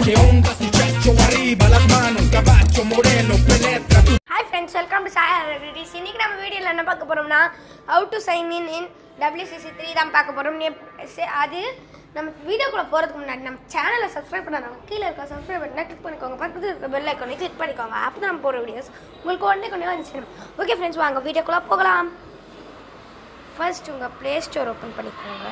che onda, successo arriva, las manos, caballo moreno, penetra tu hi friends welcome to சாய் ரெடிஸ் இன்னைக்கு நம்ம வீடியோவில் என்ன பார்க்க போகிறோம்னா how to sign in in WCC three தான் பார்க்க போகிறோம் அது நம்ம வீடியோக்குள்ளே போகிறதுக்கு முன்னாடி நம்ம சேனலை சப்ஸ்கிரைப் பண்ணாங்க கீழே இருக்க சப்ஸ்கிரைப் பண்ணால் கிளிக் பண்ணிக்கோங்க பக்கத்தில் இருக்க பெல் ஐக்கானே கிளிக் பண்ணிக்கோங்க அப்போ தான் நம்ம போகிற வீடியோஸ் உங்களுக்கு உடனே கொண்டே வந்து சேரும் ஓகே ஃப்ரெண்ட்ஸ் வாங்க வீடியோக்குள்ளே போகலாம் ஃபர்ஸ்ட் உங்கள் ப்ளே ஸ்டோர் ஓப்பன் பண்ணிக்கோங்க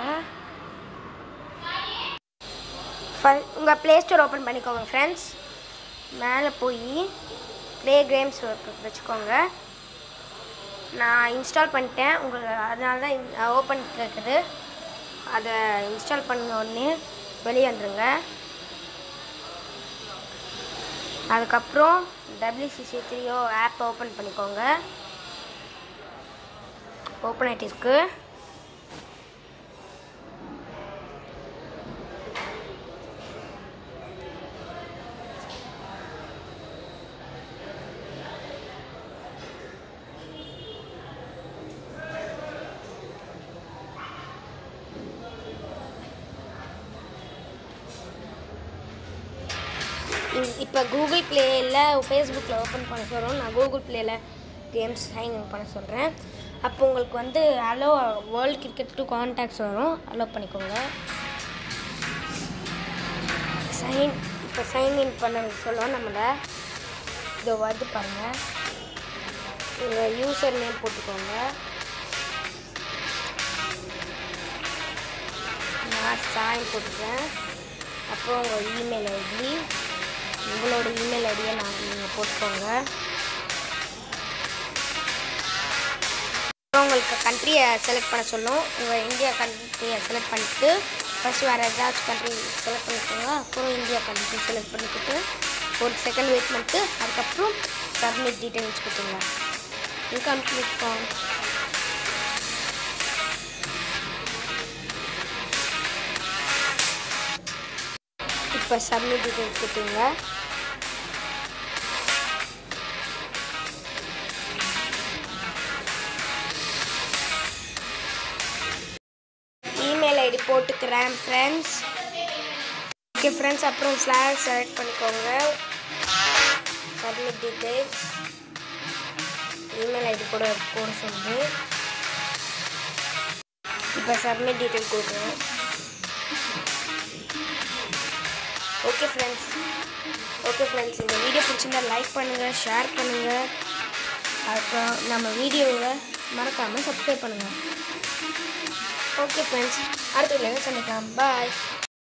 உங்கள் ப்ளே ஸ்டோர் ஓப்பன் பண்ணிக்கோங்க ஃப்ரெண்ட்ஸ் மேலே போய் ப்ளே கேம்ஸ் வச்சுக்கோங்க நான் இன்ஸ்டால் பண்ணிட்டேன் உங்களுக்கு அதனால தான் ஓப்பன் கேட்குது அதை இன்ஸ்டால் பண்ண உடனே வெளியே வந்துருங்க அதுக்கப்புறம் டபிள்யூசிசி த்ரீயோ ஆப் ஓப்பன் பண்ணிக்கோங்க ஓப்பன் ஆகிட்டு இருக்கு இப்போ கூகுள் ப்ளேயில் ஃபேஸ்புக்கில் ஓப்பன் பண்ண சொல்கிறோம் நான் கூகுள் ப்ளேயில் கேம்ஸ் சைன் இன் பண்ண சொல்கிறேன் அப்போ உங்களுக்கு வந்து allow world cricket to contacts வரும் அலோ பண்ணிக்கோங்க சைன் இப்போ சைன் இன் பண்ண சொல்லுவோம் நம்மளை இதோ வருது பாருங்கள் உங்கள் யூசர் நேம் போட்டுக்கோங்க நான் சாயின் போட்டுக்கிறேன் அப்புறம் உங்கள் இமெயில் ஐடி உங்களோட இமெயில் ஐடியை நான் நீங்கள் போட்டுக்கோங்க அப்புறம் உங்களுக்கு கண்ட்ரியை செலக்ட் பண்ண சொல்லும் உங்கள் இந்தியா கண்ட்ரியை செலக்ட் பண்ணிட்டு ஃபஸ்ட் வேறு ஏதாச்சும் கண்ட்ரி செலக்ட் பண்ணிக்கோங்க அப்புறம் இந்தியா கண்ட்ரி செலக்ட் பண்ணிக்கிட்டு ஒரு செகண்ட் வெயிட் பண்ணிட்டு அதுக்கப்புறம் சப்மிட் டீட்டெயில்ஸ் கொடுத்துருங்க இன்கம்ப்ளீட் ஃபார்ம் இப்போ சப்மிட் டீட்டெயில்ஸ் கொடுத்துருங்க இமெயில் ஐடி போட்டுக்கிறேன் ஃப்ரெண்ட்ஸ் ஓகே ஃப்ரெண்ட்ஸ் அப்புறம் ஃப்ளாக் செலக்ட் பண்ணிக்கோங்க சப்மிட் டீட்டெயில்ஸ் இமெயில் ஐடி கூட போட சொல்லுது இப்போ சப்மிட் டீட்டெயில் கொடுக்குறேன் ஓகே ஃப்ரெண்ட்ஸ் ஓகே ஃப்ரெண்ட்ஸ் இந்த வீடியோ பிடிச்சிருந்தா லைக் பண்ணுங்கள் ஷேர் பண்ணுங்கள் அப்புறம் நம்ம வீடியோவை மறக்காமல் சப்ஸ்கிரைப் பண்ணுங்கள் ஓகே ஃப்ரெண்ட்ஸ் அடுத்த வீடியோவில் சந்திக்கலாம் பாய்